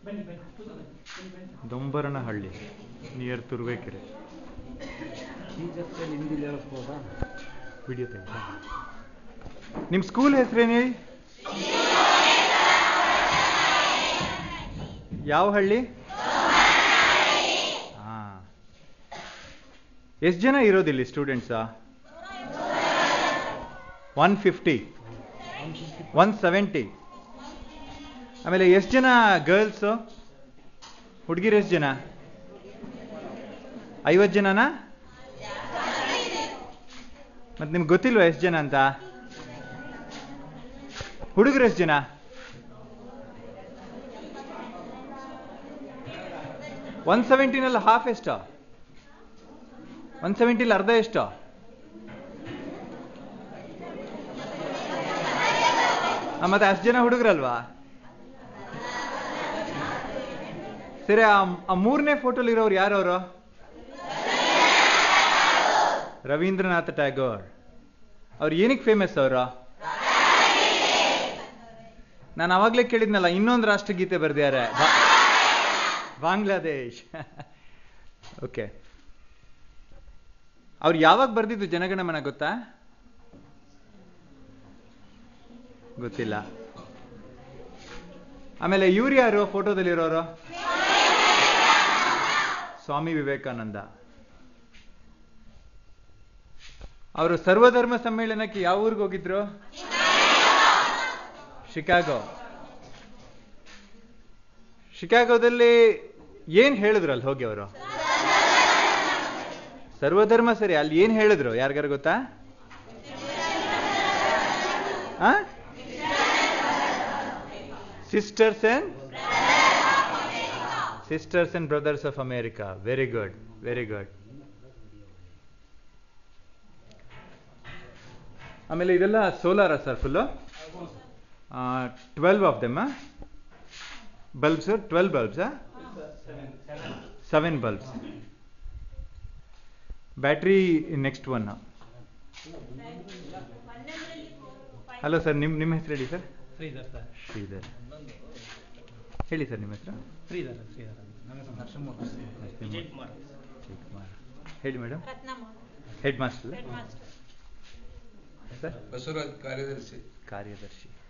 ದೊಂಬರನಹಳ್ಳಿ near Turuvekere teachers ಹಿಂದಿಲಿ ಹೇಳಿಸ್ಬೋದಾ video ತೆಗೆದ ನಿಮ್ಮ ಸ್ಕೂಲ್ ಹೆಸರೇನು ಹೇಳಿ ಯಾವ ಹಳ್ಳಿ ಹಾಂ ಎಷ್ಟು ಜನ ಇರೋದಿಲ್ಲಿ ಸ್ಟೂಡೆಂಟ್ಸಾ ಒನ್ ಫಿಫ್ಟಿ ಒನ್ ಸೆವೆಂಟಿ ಆಮೇಲೆ ಎಷ್ಟು ಜನ ಗರ್ಲ್ಸು ಹುಡುಗಿರು ಎಷ್ಟು ಜನ ಐವತ್ತು ಜನನಾ ಮತ್ತೆ ನಿಮ್ಗೆ ಗೊತ್ತಿಲ್ವಾ ಎಷ್ಟು ಜನ ಅಂತ ಹುಡುಗರು ಎಷ್ಟು ಜನ ಒನ್ ಸೆವೆಂಟಿನಲ್ಲಿ ಹಾಫ್ ಎಷ್ಟು ಒನ್ ಸೆವೆಂಟಿಲಿ ಅರ್ಧ ಎಷ್ಟು ಆ, ಮತ್ತೆ ಅಷ್ಟು ಜನ ಹುಡುಗರಲ್ವಾ ಸರಿ ಆ ಆ ಮೂರನೇ ಫೋಟೋಲಿ ಇರೋರು ಯಾರವರು ರವೀಂದ್ರನಾಥ ಟ್ಯಾಗೋರ್ ಅವ್ರು ಏನಕ್ಕೆ ಫೇಮಸ್ ಅವರು ನಾನು ಅವಾಗಲೇ ಕೇಳಿದ್ನಲ್ಲ ಇನ್ನೊಂದು ರಾಷ್ಟ್ರಗೀತೆ ಬರ್ದಿದ್ದಾರೆ ಬಾ- ಬಾಂಗ್ಲಾದೇಶ್ ಓಕೆ ಅವ್ರು ಯಾವಾಗ ಬರ್ದಿದ್ದು ಜನಗಣಮನ ಗೊತ್ತಾ ಗೊತ್ತಿಲ್ಲ ಆಮೇಲೆ ಇವ್ರು ಯಾರು ಫೋಟೋದಲ್ಲಿರೋರು ಸ್ವಾಮಿ ವಿವೇಕಾನಂದ ಅವರು ಸರ್ವಧರ್ಮ ಸಮ್ಮೇಳನಕ್ಕೆ ಯಾವ ಊರಿಗೆ ಹೋಗಿದ್ರು ಶಿಕಾಗೋ ಶಿಕಾಗೋದಲ್ಲಿ ಏನ್ ಹೇಳಿದ್ರು ಅಲ್ಲಿ ಹೋಗಿ ಅವರು ಸರ್ವಧರ್ಮ ಸರಿ ಅಲ್ಲಿ ಏನ್ ಹೇಳಿದ್ರು ಯಾರಿಗಾರು ಗೊತ್ತಾ sisters and sisters and brothers of America very good very good ಆಮೇಲೆ ಇದೆಲ್ಲ ಸೋಲಾರ sir full twelve of them bulbs twelve ಬಲ್ಬ್ಸಾ seven bulbs battery next one hello sir ನಿಮ್ಮ ನಿಮ್ಮ ಹೆಸರು ಹೇಳಿ ಸರ್ ಶ್ರೀಧರ್ ಸರ್ ಶ್ರೀಧರ್ ಹೇಳಿ ಸರ್ ನಿಮ್ಮ ಹೆಸರು ಶ್ರೀಧರ್ ಶ್ರೀಧರ್ ನನ್ನ ಹೆಸರು ನರಸಿಂಹಮೂರ್ತಿ ವಿಜಯ್ ಕುಮಾರ್ ಕುಮಾರ್ ಹೇಳಿ madam Ratnamma head master head master sir Basavaraj ಕಾರ್ಯದರ್ಶಿ ಕಾರ್ಯದರ್ಶಿ